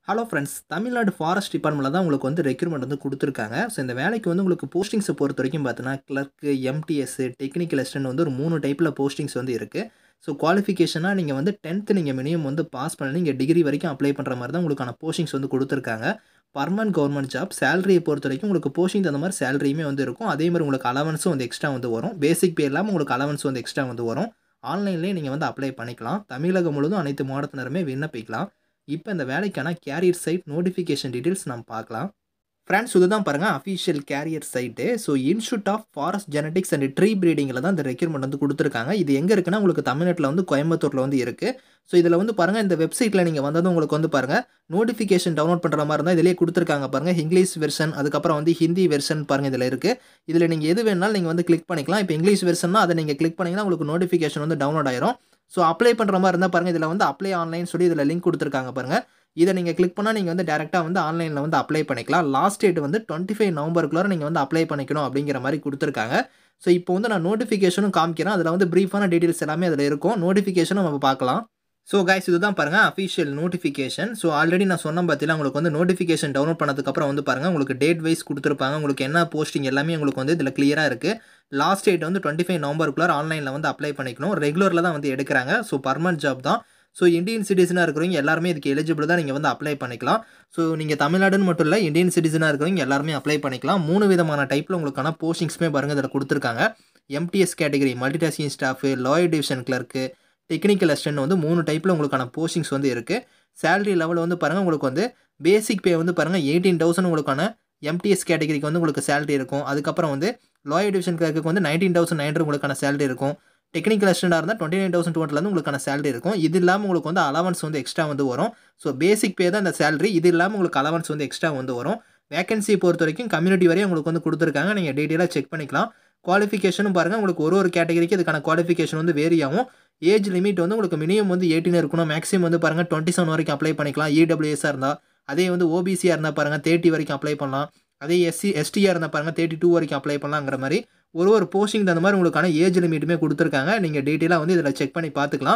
hello friends Tamil Nadu forest டிபார்ட்மெண்ட்டில் தான் உங்களுக்கு வந்து ரெக்ரூட்மெண்ட் வந்து கொடுத்துருக்காங்க ஸோ இந்த வேலைக்கு வந்து உங்களுக்கு போஸ்டிங்ஸை பொறுத்த வரைக்கும் பார்த்தீங்கன்னா கிளர்க்கு எம்டிஎஸ் டெக்னிக்கல் அசிஸ்டன்ட் வந்து ஒரு மூணு டைப்பில் போஸ்டிங்ஸ் வந்து இருக்குது ஸோ குவாலிஃபிகேஷனாக நீங்கள் வந்து டென்த்து நீங்கள் மினிமம் வந்து பாஸ் பண்ணி நீங்கள் டிகிரி வரைக்கும் அப்ளை பண்ணுற மாதிரி தான் உங்களுக்கான போஸ்டிங்ஸ் வந்து கொடுத்துருக்காங்க பர்மனன்ட் கவர்மெண்ட் ஜாப் சேலரியை பொறுத்த வரைக்கும் உங்களுக்கு போஸ்டிங் தகுந்த மாதிரி சேலரியுமே வந்து இருக்கும் அதே மாதிரி உங்களுக்கு அலவன்ஸும் வந்து எக்ஸ்ட்ரா வந்து வரும் பேசிக் பே இல்லாமல் உங்களுக்கு அலவன்ஸ் வந்து எக்ஸ்ட்ரா வந்து வரும் ஆன்லைன்லேயே நீங்கள் வந்து அப்ளை பண்ணிக்கலாம் தமிழகம் முழுவதும் அனைத்து மாவட்டத்தினருமே விண்ணப்பிக்கலாம் இப்போ இந்த வேலைக்கான கேரியர் சைட் நோட்டிஃபிகேஷன் டீட்டெயில்ஸ் நம்ம பார்க்கலாம் ஃப்ரெண்ட்ஸ் இதுதான் பாருங்கள் official career site so institute of forest genetics and tree ப்ரீடிங்கில் தான் இந்த ரெக்யூர்மெண்ட் வந்து கொடுத்துருக்காங்க இது எங்கே இருக்குன்னா உங்களுக்கு தமிழ்நாட்டில் வந்து கோயம்புத்தூரில் வந்து இருக்குது ஸோ இதில் வந்து பாருங்கள் இந்த வெப்சைட்டில் நீங்கள் வந்ததும் உங்களுக்கு வந்து பாருங்கள் நோட்டிஃபிகேஷன் டவுன்லோட் பண்ணுற மாதிரி இருந்தால் இதிலே கொடுத்துருக்காங்க பாருங்கள் இங்கிலீஷ் வெர்ஷன் அதுக்கப்புறம் வந்து ஹிந்தி வெர்ஷன் பாருங்கள் இதில் இருக்குது இதில் நீங்கள் எது வேணாலும் நீங்கள் வந்து கிளிக் பண்ணிக்கலாம் இப்போ இங்கிலீஷ் வெர்ஷன்னா அதை நீங்கள் கிளிக் பண்ணிங்கன்னா உங்களுக்கு நோட்டிஃபிகேஷன் வந்து டவுன்லோட் ஆயிரும் ஸோ அப்ளை பண்ணுற மாதிரி இருந்தால் பாருங்கள் இதில் வந்து அப்ளை ஆன்லைன் சொல்லி இதில் லிங்க் கொடுத்துருக்காங்க பாருங்கள் இதை நீங்கள் கிளிக் பண்ணால் நீங்கள் வந்து டேரெக்டாக வந்து ஆன்லைனில் வந்து அப்ளை பண்ணிக்கலாம் லாஸ்ட் டேட் வந்து டுவெண்ட்டி ஃபைவ் நவம்பருக்குள்ளே நீங்கள் வந்து அப்ளை பண்ணிக்கணும் அப்படிங்கிற மாதிரி கொடுத்துருக்காங்க ஸோ இப்போ வந்து நான் நோட்டிஃபிகேஷனும் காமிக்கிறேன் அதில் வந்து ப்ரீஃபான டீட்டெயில்ஸ் எல்லாமே அதில் இருக்கும் நோட்டிஃபிகேஷனும் நம்ம பார்க்கலாம் ஸோ கைஸ் இதுதான் பாருங்கள் அஃபிஷியல் நோட்டிஃபிகேஷன் ஸோ ஆல்ரெடி நான் சொன்ன பார்த்தீங்கன்னா உங்களுக்கு வந்து நோட்டிஃபிகேஷன் டவுன்லோட் பண்ணதுக்கப்புறம் வந்து பாருங்கள் உங்களுக்கு டேட் வைஸ் கொடுத்துருப்பாங்க உங்களுக்கு என்ன போஸ்டிங் எல்லாமே உங்களுக்கு வந்து இதில் கிளியராக இருக்குது லாஸ்ட் டேட் வந்து டுவெண்ட்டி ஃபைவ் நவம்பருக்குள்ளே ஆன்லைனில் வந்து அப்ளை பண்ணிக்கணும் ரெகுலரில் தான் வந்து எடுக்கிறாங்க ஸோ பர்மனன்ட் ஜாப் தான் ஸோ இந்தியன் சிட்டிசனாக இருக்கிறவங்க எல்லாருமே இதுக்கு எலிஜிபிள் தான் நீங்கள் வந்து அப்ளை பண்ணிக்கலாம் ஸோ நீங்கள் தமிழ்நாடுன்னு மட்டும் இல்லை இந்தியன் சிட்டிசனாக இருக்கிறவங்க எல்லாருமே அப்ளை பண்ணிக்கலாம் மூணு விதமான டைப்பில் உங்களுக்கான போஸ்டிங்ஸுமே பாருங்கள் இதில் கொடுத்துருக்காங்க MTS category multitasking staff lower division clerk technical assistant வந்து மூணு டைப்பில் உங்களுக்கான போஸ்டிங்ஸ் வந்து இருக்குது சேலரி லெவல் வந்து பாருங்கள் உங்களுக்கு வந்து பேசிக் பே வந்து பாருங்கள் எயிட்டீன் தௌசண்ட் உங்களுக்கான எம்டிஎஸ் கேட்டகரிக்கு வந்து உங்களுக்கு சேலரி இருக்கும் அதுக்கப்புறம் வந்து லாயர் டிவிஷன் கிளர்க்கு வந்து நைன்டீன் தௌசண்ட் நைன் உங்களுக்கான சேலரி இருக்கும் டெக்னிக்கல் அசிஸ்டண்டாக இருந்தால் டுவெண்ட்டி நைன் தௌசண்ட் டூ ஹண்ட்ரட்லேருந்து உங்களுக்கான சேலரி இருக்கும் இது இல்லாமல் உங்களுக்கு வந்து அலவன்ஸ் வந்து எக்ஸ்ட்ரா வந்து வரும் ஸோ பேசிக் பே தான் இந்த சேலரி இது இல்லாமல் உங்களுக்கு அலவன்ஸ் வந்து எக்ஸ்ட்ரா வந்து வரும் வேகன்சி பொறுத்த வரைக்கும் கம்யூனிட்டி வரையும் உங்களுக்கு வந்து கொடுத்துருக்காங்க நீங்கள் டீட்டெயிலாக செக் பண்ணிக்கலாம் குவாலிஃபிகேஷனும் பாருங்கள் உங்களுக்கு ஒரு ஒரு கேட்டகரிக்கு இதுக்கான குவாலிஃபிகேஷன் வந்து வேரி ஆகும் ஏஜ் லிமிட் வந்து உங்களுக்கு மினிமம் வந்து எயிட்டின் இருக்கணும் மேக்ஸிமம் வந்து பாருங்கள் டுவெண்ட்டி செவன் வரைக்கும் அப்ளை பண்ணிக்கலாம் இடபிள்யூஎஸ்ஸாக இருந்தால் அதே வந்து ஓபிசியாக இருந்தால் பாருங்கள் தேர்ட்டி வரைக்கும் அப்ளை பண்ணலாம் அதே எஸ்சி எஸ்டியாக இருந்தால் பாருங்கள் தேர்ட்டி டூ வரைக்கும் அப்ளை பண்ணலாங்கிற மாதிரி ஒரு ஒரு போஸ்டிங் தகுந்த மாதிரி உங்களுக்கான ஏஜ் லிமிட்டுமே கொடுத்துருக்காங்க நீங்கள் டீட்டெயிலாக வந்து இதில் செக் பண்ணி பார்த்துக்கலாம்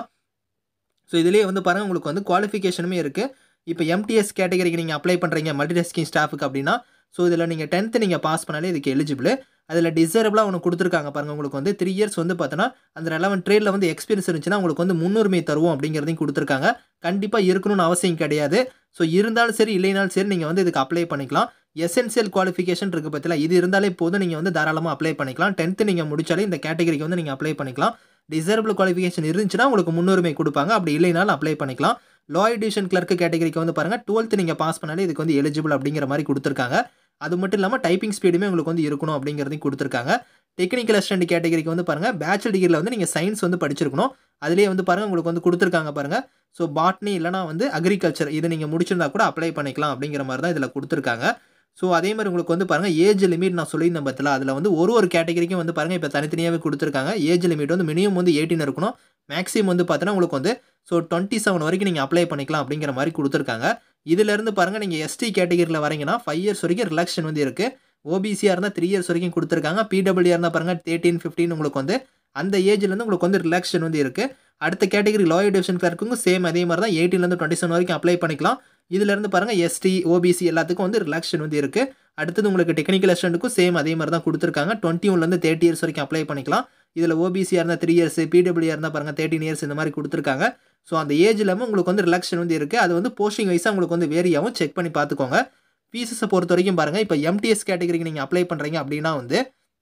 ஸோ இதுலேயே வந்து பாருங்கள் உங்களுக்கு வந்து குவாலிஃபிகேஷனுமே இருக்குது இப்போ எம்டிஎஸ் கேட்டகரிக்கு நீங்கள் அப்ளை பண்ணுறீங்க மல்டிடெஸ்கிங் ஸ்டாஃபுக்கு அப்படின்னா ஸோ இதில் நீங்கள் டென்த்து நீங்கள் பாஸ் பண்ணாலே இதுக்கு எலிஜிபிள் அதில் டிசரபிளாக ஒன்று கொடுத்துருக்காங்க பாருங்கள் உங்களுக்கு வந்து த்ரீ இயர்ஸ் வந்து பார்த்தோன்னா அந்த ரெலவன் ட்ரேடில் வந்து எக்ஸ்பீரியன்ஸ் இருந்துச்சுன்னா உங்களுக்கு வந்து முன்னுரிமை தருவோம் அப்படிங்கிறதையும் கொடுத்துருக்காங்க கண்டிப்பாக இருக்கணும்னு அவசியம் கிடையாது ஸோ இருந்தாலும் சரி இல்லைனாலும் சரி நீங்கள் வந்து இதுக்கு அப்ளை பண்ணிக்கலாம் எசென்சியல் குவாலிஃபிகேஷன் இருக்குது பற்றில இது இருந்தாலே போதும் நீங்கள் வந்து தாராளமாக அப்ளை பண்ணிக்கலாம் டென்த்து நீங்கள் முடிச்சாலே இந்த கேட்டகரிக்கு வந்து நீங்கள் அப்ளை பண்ணிக்கலாம் டிசரபிள் குவாலிஃபிகேஷன் இருந்துச்சுன்னா உங்களுக்கு முன்னுரிமை கொடுப்பாங்க அப்படி இல்லைனாலும் அப்ளை பண்ணிக்கலாம் லாய் டிவிஷன் கிளர்க்கு கேட்டகரிக்கு வந்து பாருங்கள் டுவெல்த்து நீங்கள் பாஸ் பண்ணாலே இதுக்கு வந்து எலிஜிபிள் அப்படிங்கிற மாதிரி கொடுத்துருக்காங்க அது மட்டும் இல்லாமல் டைப்பிங் ஸ்பீடுமே உங்களுக்கு வந்து இருக்கணும் அப்படிங்கிறதையும் கொடுத்துருக்காங்க டெக்னிக்கல் அசிஸ்டன்ட் கேட்டகரிக்கு வந்து பாருங்கள் பேச்சுலர் டிகிரியில் வந்து நீங்கள் சயின்ஸ் வந்து படிச்சிருக்கணும் அதிலே வந்து பாருங்கள் உங்களுக்கு வந்து கொடுத்துருக்காங்க பாருங்கள் ஸோ பாட்னி இல்லைனா வந்து அக்ரிகல்ச்சர் இதை நீங்கள் முடிச்சிருந்தா கூட அப்ளை பண்ணிக்கலாம் அப்படிங்கிற மாதிரி தான் இதில் கொடுத்துருக்காங்க ஸோ அதே மாதிரி உங்களுக்கு வந்து பாருங்கள் ஏஜ் லிமிட் நான் சொல்லியிருந்தேன் பற்றில அதில் வந்து ஒரு ஒரு கேட்டகரிக்கும் வந்து பாருங்கள் இப்போ தனித்தனியாகவே கொடுத்துருக்காங்க ஏஜ் லிமிட் வந்து மினிமம் வந்து எயிட்டின் இருக்கணும் மேக்ஸிமம் வந்து பார்த்தோன்னா உங்களுக்கு வந்து ஸோ டுவெண்ட்டி செவன் வரைக்கும் நீங்கள் அப்ளை பண்ணிக்கலாம் அப்படிங்கிற மாதிரி கொடுத்துருக்காங்க இதிலேருந்து பாருங்கள் நீங்கள் எஸ்டி கேட்டகரியில் வரீங்கன்னா ஃபைவ் இயர்ஸ் வரைக்கும் ரிலாக்ஷன் வந்து இருக்குது ஓபிசியாக இருந்தால் த்ரீ இயர்ஸ் வரைக்கும் கொடுத்துருக்காங்க பிடபிள்யூ இருந்தால் பாருங்கள் தேர்ட்டின் ஃபிஃப்டின் உங்களுக்கு வந்து அந்த ஏஜ்லேருந்து உங்களுக்கு வந்து ரிலாக்ஷன் வந்து இருக்குது அடுத்த கேட்டகரி லாயர் டிவிஷன் கிளர்க்குங்க சேம் அதே மாதிரி தான் எயிட்டின்லேருந்து டுவெண்ட்டி செவன் வரைக்கும் அப்ளை பண்ணிக்கலாம் இதிலேருந்து பாருங்கள் எஸ்டி ஓபிசி எல்லாத்துக்கும் வந்து ரிலாக்ஷன் வந்து இருக்குது அடுத்தது உங்களுக்கு டெக்னிக்கல் அசிஸ்டண்ட்டுக்கும் சேம் அதே மாதிரி தான் கொடுத்துருக்காங்க டுவெண்ட்டி ஒன்லேருந்து தேர்ட்டி இயர்ஸ் வரைக்கும் அப்ளை பண்ணிக்கலாம் இதில் ஓபிசியாக இருந்தால் த்ரீ இயர்ஸ் பிடபிள்யூ இருந்தால் பாருங்கள் தேர்ட்டின் இயர்ஸ் இந்த மாதிரி கொடுத்துருக்காங்க ஸோ அந்த ஏஜ் இல்லாமல் உங்களுக்கு வந்து ரிலாக்ஷன் வந்து இருக்குது அது வந்து போஸ்டிங் வைஸாக உங்களுக்கு வந்து வேரியாகவும் செக் பண்ணி பார்த்துக்கோங்க ஃபீஸஸை பொறுத்த வரைக்கும் பாருங்கள் இப்போ எம்டிஎஸ் கேட்டகரிக்கு நீங்கள் அப்ளை பண்ணுறீங்க அப்படின்னா வந்து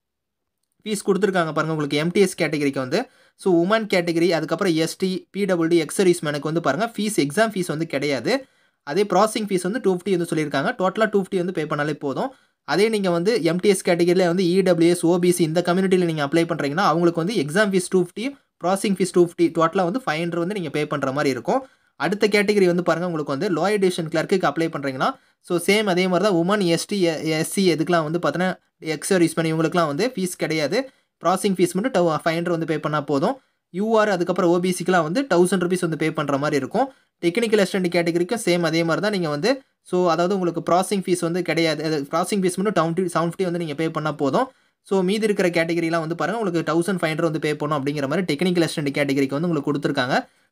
ஃபீஸ் கொடுத்துருக்காங்க பாருங்கள் உங்களுக்கு எம்டிஎஸ் கேட்டகரிக்கு வந்து ஸோ உமன் கேட்டகரி அதுக்கப்புறம் எஸ்டி பிடபிள்யூடி எக்ஸரிஸ் மேனுக்கு வந்து பாருங்கள் ஃபீஸ் எக்ஸாம் ஃபீஸ் வந்து கிடையாது அதே ப்ராசஸிங் ஃபீஸ் வந்து டூ ஃபிஃப்டி வந்து சொல்லியிருக்காங்க டோட்டலாக டூ ஃபிஃப்டி வந்து பே பண்ணாலே போதும் அதே நீங்கள் வந்து எம்டிஎஸ் கேட்டகரியில் வந்து இடபிள்யூஎஸ் ஓபிசி இந்த கம்யூனிட்டியில் நீங்கள் அப்ளை பண்ணுறீங்கன்னா அவங்களுக்கு வந்து exam fees two fifty processing fees two fifty டோட்டலாக வந்து ஃபைவ் ஹண்ட்ரட் வந்து நீங்கள் பே பண்ணுற மாதிரி இருக்கும் அடுத்த கேட்டகரி வந்து பாருங்கள் உங்களுக்கு வந்து லோயர் டிவிஷன் கிளர்க்கு அப்ளை பண்ணுறீங்கன்னா ஸோ சேம் அதே மாதிரி தான் உமன் எஸ்டி எஸ்சி எதுக்கெலாம் வந்து பார்த்தோன்னா எக்ஸர்வீஸ் பண்ணி இவங்களுக்குலாம் வந்து ஃபீஸ் கிடையாது ப்ராசஸிங் ஃபீஸ் மட்டும் டவ் ஃபைவ் ஹண்ட்ரட் வந்து பே பண்ணால் போதும் யூஆர் அதுக்கப்புறம் ஓபிசிக்கெலாம் வந்து தௌசண்ட் ருபீஸ் வந்து பே பண்ணுற மாதிரி இருக்கும் டெக்னிக்கல் அசிஸ்டன்ட் கேட்டகரிக்கும் சேம் அதே மாதிரி தான் நீங்கள் வந்து ஸோ அதாவது உங்களுக்கு ப்ராசஸிங் ஃபீஸ் வந்து கிடையாது ப்ராசஸிங் ஃபீஸ் மட்டும் டவுன் செவன் ஃபிஃப்டி வந்து நீங்கள் பே பண்ணால் போதும் ஸோ மீதி இருக்கிற கேட்டகரிலாம் வந்து பாருங்கள் உங்களுக்கு தௌசண்ட் ஃபைவ் ஹண்ட்ரட் வந்து பே பண்ணணும் அப்படிங்கிற மாதிரி டெக்னிக்கல் அசிஸ்டன்ட் கேட்டகரிக்கு வந்து உங்களுக்கு கொடுத்துருக்காங்க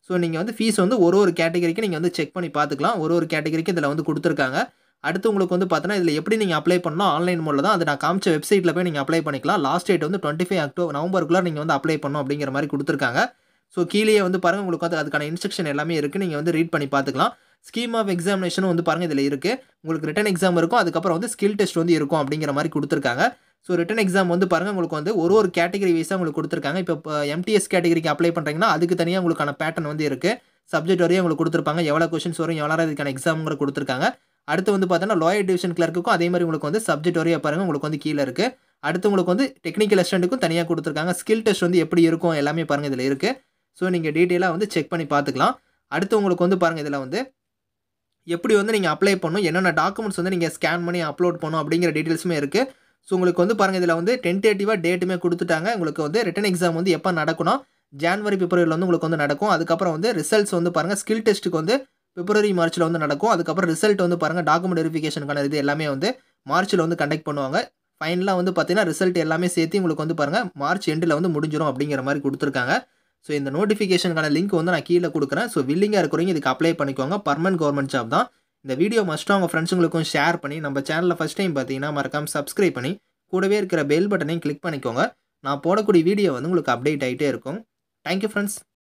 ஸோ நீங்கள் வந்து ஃபீஸ் வந்து ஒரு ஒரு கேட்டகரிக்கு நீங்கள் வந்து செக் பண்ணி பார்த்துக்கலாம் ஒரு ஒரு கேட்டகரிக்கு இதில் வந்து கொடுத்துருக்காங்க அடுத்து உங்களுக்கு வந்து பார்த்தோன்னா இதில் எப்படி நீங்கள் அப்ளை பண்ணணும் ஆன்லைன் மோடில் தான் அது நான் காமிச்ச வெப்சைட்டில் போய் நீங்கள் அப்ளை பண்ணிக்கலாம் லாஸ்ட் டேட் வந்து டுவெண்ட்டி ஃபைவ் அக்டோபர் நவம்பருக்குள்ளே நீங்கள் வந்து அப்ளை பண்ணணும் அப்படிங்கிற மாதிரி கொடுத்துருக்காங்க ஸோ கீழே வந்து பாருங்கள் உங்களுக்கு வந்து அதுக்கான இன்ஸ்ட்ரக்ஷன் எல்லாமே இருக்குது நீங்கள் வந்து ரீட் பண்ணி பார்த்துக்கலாம் ஸ்கீம் ஆஃப் எக்ஸாமினேஷனும் வந்து பாருங்கள் இதில் இருக்குது உங்களுக்கு ரிட்டன் எக்ஸாம் இருக்கும் அதுக்கப்புறம் வந்து ஸ்கில் டெஸ்ட் வந்து இருக்கும் அப்படிங்கிற மாதிரி கொடுத்துருக்காங்க ஸோ ரிட்டன் எக்ஸாம் வந்து பாருங்கள் உங்களுக்கு வந்து ஒரு ஒரு கேட்டகரி வைஸாக உங்களுக்கு கொடுத்துருக்காங்க இப்போ எம்டிஎஸ் கேட்டகரிக்கு அப்ளை பண்ணுறீங்கன்னா அதுக்கு தனியாக உங்களுக்கான பேட்டர்ன் வந்து இருக்குது சப்ஜெக்ட் வரையும் உங்களுக்கு கொடுத்துருப்பாங்க எவ்வளோ கொஷின்ஸ் வரும் எவ்வளோ இதுக்கான எக்ஸாம்ங்கிற கொடுத்துருக்காங்க அடுத்து வந்து பார்த்தோன்னா லோயர் டிவிஷன் கிளர்க்குக்கும் அதே மாதிரி உங்களுக்கு வந்து சப்ஜெக்ட் வரையும் பாருங்கள் உங்களுக்கு வந்து கீழே இருக்குது அடுத்து உங்களுக்கு வந்து டெக்னிக்கல் அசிஸ்டண்ட்டுக்கும் தனியாக கொடுத்துருக்காங்க ஸ்கில் டெஸ்ட் வந்து எப்படி இருக்கும் எல்லாமே பாருங்கள் இதில் இருக்குது ஸோ நீங்கள் டீட்டெயிலாக வந்து செக் பண்ணி பார்த்துக்கலாம் அடுத்து உங்களுக்கு வந்து பாருங்கள் இதில் வந்து எப்படி வந்து நீங்கள் அப்ளை பண்ணணும் என்னென்ன டாக்குமெண்ட்ஸ் வந்து நீங்கள் ஸ்கேன் பண்ணி அப்லோட் பண்ணணும் அப்படிங்கிற டீட்டெயில்ஸுமே இருக்குது ஸோ உங்களுக்கு வந்து பாருங்கள் இதில் வந்து டென்டேட்டிவாக டேட்டுமே கொடுத்துட்டாங்க உங்களுக்கு வந்து ரிட்டன் எக்ஸாம் வந்து எப்போ நடக்கணும் ஜான்வரி பிப்ரவரியில் வந்து உங்களுக்கு வந்து நடக்கும் அதுக்கப்புறம் வந்து ரிசல்ட்ஸ் வந்து பாருங்கள் ஸ்கில் டெஸ்ட்டுக்கு வந்து பிப்ரவரி மார்ச்சில் வந்து நடக்கும் அதுக்கப்புறம் ரிசல்ட் வந்து பாருங்கள் டாக்குமெண்ட் வெரிஃபிகேஷனுக்கான இது எல்லாமே வந்து மார்ச்சில் வந்து கண்டக்ட் பண்ணுவாங்க ஃபைனலாக வந்து பார்த்தீங்கன்னா ரிசல்ட் எல்லாமே சேர்த்து உங்களுக்கு வந்து பாருங்கள் மார்ச் எண்டில் வந்து முடிஞ்சிடும் அப்படிங்கிற மாதிரி கொடுத்துருக்காங்க ஸோ இந்த நோட்டிஃபிகேஷனுக்கான லிங்க் வந்து நான் கீழே கொடுக்குறேன் ஸோ வில்லிங்காக இருக்கிறவங்க இதுக்கு அப்ளை பண்ணிக்கோங்க பர்மனன்ட் கவர்மெண்ட் ஜாப் தான் இந்த வீடியோ மஸ்ட்டாக உங்கள் ஃப்ரெண்ட்ஸுங்களுக்கும் ஷேர் பண்ணி நம்ம சேனலில் ஃபஸ்ட் டைம் பார்த்தீங்கன்னா மறக்காமல் சப்ஸ்கிரைப் பண்ணி கூடவே இருக்கிற பெல் பட்டனையும் கிளிக் பண்ணிக்கோங்க நான் போடக்கூடிய வீடியோ வந்து உங்களுக்கு அப்டேட் ஆகிட்டே இருக்கும் தேங்க்யூ ஃப்ரெண்ட்ஸ்